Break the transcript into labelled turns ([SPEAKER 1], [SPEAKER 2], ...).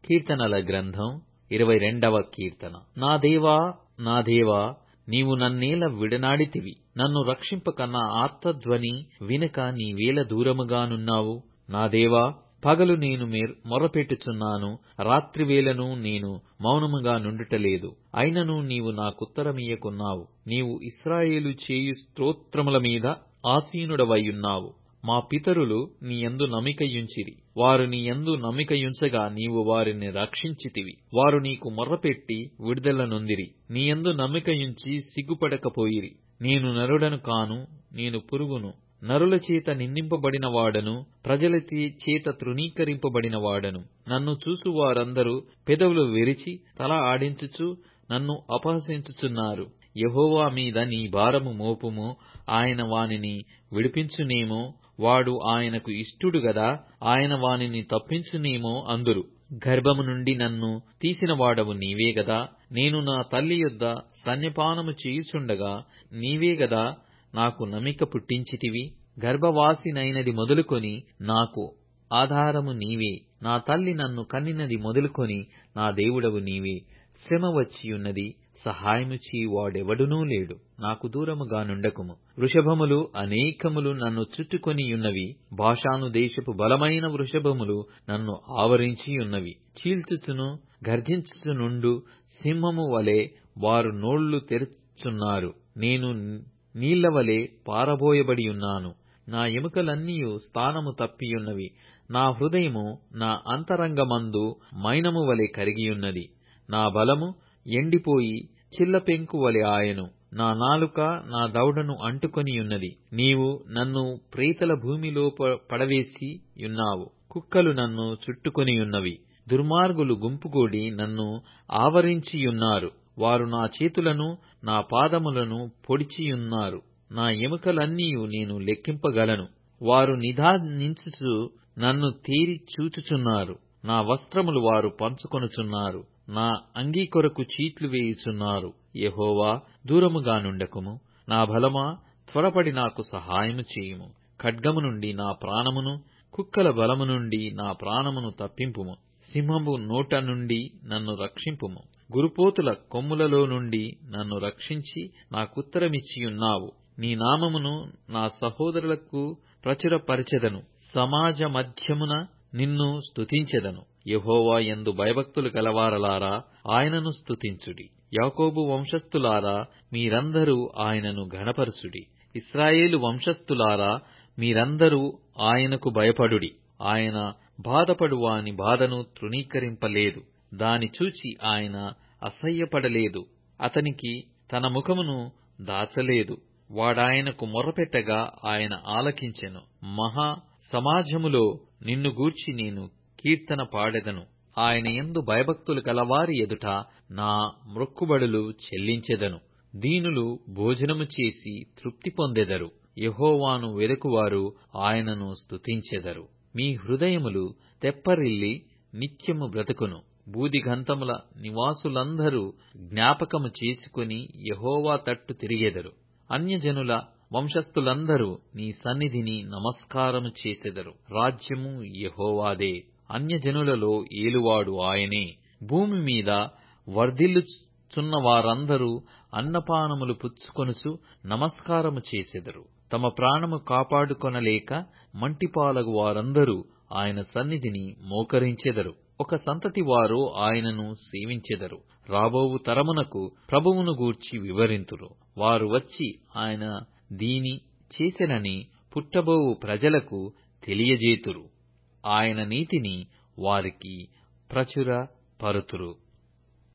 [SPEAKER 1] కీర్తనల గ్రంథం ఇరవై రెండవ కీర్తన నా దేవా నా దేవా నీవు నన్నేల విడనాడితివి నన్ను రక్షింపక నా ఆర్తధ్వని వినక నీవేల దూరముగానున్నావు నా దేవా పగలు నేను మొరపెట్టుచున్నాను రాత్రివేళను నేను మౌనముగా నుండుటలేదు అయినను నీవు నాకుత్తరమియ్యకున్నావు నీవు ఇస్రాయేలు చేయు స్తోత్రముల మీద ఆసీనుడవైయున్నావు మా పితరులు నీయందు నమ్మికయుంచిరి వారు నీయందు నమ్మికయుంచగా నీవు వారిని రక్షించితివి వారు నీకు మొర్రపెట్టి విడుదల నొందిరి నీయందు నమ్మికయుంచి సిగ్గుపడకపోయిరి నేను నరుడను కాను నేను పురుగును నరుల చేత నిందింపబడిన వాడను ప్రజల చేత తృణీకరింపబడిన వాడను నన్ను చూసు వారందరూ పెదవులు విరిచి తల ఆడించుచు నన్ను అపహసించుచున్నారు యహోవా మీద నీ భారము మోపుము ఆయన వానిని విడిపించునేమో వాడు ఆయనకు ఇష్టుడు గదా ఆయన వానిని తప్పించునేమో అందురు గర్భము నుండి నన్ను తీసిన వాడవు నీవే గదా నేను నా తల్లి యొద్ద స్తన్యపానము చేయుచుండగా నీవే గదా నాకు నమిక పుట్టించితివి గర్భవాసినైనది మొదలుకొని నాకు ఆధారము నీవే నా తల్లి నన్ను కన్నినది మొదలుకొని నా దేవుడవు నీవే శ్రమ వచ్చియున్నది సహాయము వాడెవడునూ లేడు నాకు దూరముగా నుండకుము వృషభములు అనేకములు నన్ను చుట్టుకొనియున్నవి భాషాను దేశపు బలమైన వృషభములు నన్ను ఆవరించియున్నవి చీల్చుచును గర్జించుచునుండు సింహము వలె వారు నోళ్లు తెరుచున్నారు నేను నీళ్లవలె పారబోయబడియున్నాను నా ఎముకలన్నీయు స్థానము తప్పియున్నవి నా హృదయము నా అంతరంగమందు మైనము వలె కరిగియున్నది నా బలము ఎండిపోయి చిల్లపెంకు వలె ఆయను నా నాలుక నా దవడను అంటుకొనియున్నది నీవు నన్ను ప్రేతల భూమిలో పడవేసి యున్నావు కుక్కలు నన్ను చుట్టుకొనియున్నవి దుర్మార్గులు గుంపుగూడి నన్ను ఆవరించియున్నారు వారు నా చేతులను నా పాదములను పొడిచియున్నారు నా ఎముకలన్నీయు నేను లెక్కింపగలను వారు నిదానించుచు నన్ను తేరి చూచుచున్నారు నా వస్త్రములు వారు పంచుకొనుచున్నారు నా అంగీ కొరకు చీట్లు వేయుచున్నారు యహోవా దూరముగా నుండకుము నా బలమా త్వరపడి నాకు సహాయము చేయుము ఖడ్గము నుండి నా ప్రాణమును కుక్కల బలము నుండి నా ప్రాణమును తప్పింపుము సింహము నోట నుండి నన్ను రక్షింపుము గురుపోతుల కొమ్ములలో నుండి నన్ను రక్షించి నాకుత్తరమిచ్చియున్నావు నీ నామమును నా సహోదరులకు ప్రచురపరచెదను సమాజ మధ్యమున నిన్ను స్తుతించెదను యహోవా ఎందు భయభక్తులు గలవారలారా ఆయనను స్తుతించుడి యాకోబు వంశస్థులారా మీరందరూ ఆయనను ఘనపరచుడి ఇస్రాయేలు వంశస్థులారా మీరందరూ ఆయనకు భయపడుడి ఆయన బాధపడు వాని బాధను తృణీకరింపలేదు దాని చూచి ఆయన అసహ్యపడలేదు అతనికి తన ముఖమును దాచలేదు వాడాయనకు మొర్రపెట్టగా ఆయన ఆలకించెను మహా సమాజములో నిన్ను గూర్చి నేను కీర్తన పాడెదను ఆయన ఎందు భయభక్తులు కలవారి ఎదుట నా మ్రొక్కుబడులు చెల్లించెదను దీనులు భోజనము చేసి తృప్తి పొందెదరు యహోవాను వెదకువారు ఆయనను స్తుతించెదరు మీ హృదయములు తెప్పరిల్లి నిత్యము బ్రతుకును బూదిగంతముల నివాసులందరూ జ్ఞాపకము చేసుకుని యహోవా తట్టు తిరిగెదరు అన్యజనుల వంశస్థులందరూ నీ సన్నిధిని నమస్కారము చేసెదరు రాజ్యము యహోవాదే అన్యజనులలో ఏలువాడు ఆయనే భూమి మీద వర్ధిల్లుచున్న వారందరూ అన్నపానములు పుచ్చుకొనుచు నమస్కారము చేసెదరు తమ ప్రాణము కాపాడుకొనలేక మంటిపాలగు వారందరూ ఆయన సన్నిధిని మోకరించెదరు ఒక సంతతి వారు ఆయనను సేవించెదరు రాబోవు తరమునకు ప్రభువును గూర్చి వివరింతురు వారు వచ్చి ఆయన దీని చేసెనని పుట్టబోవు ప్రజలకు తెలియజేతురు ఆయన నీతిని వారికి ప్రచుర పరుతురు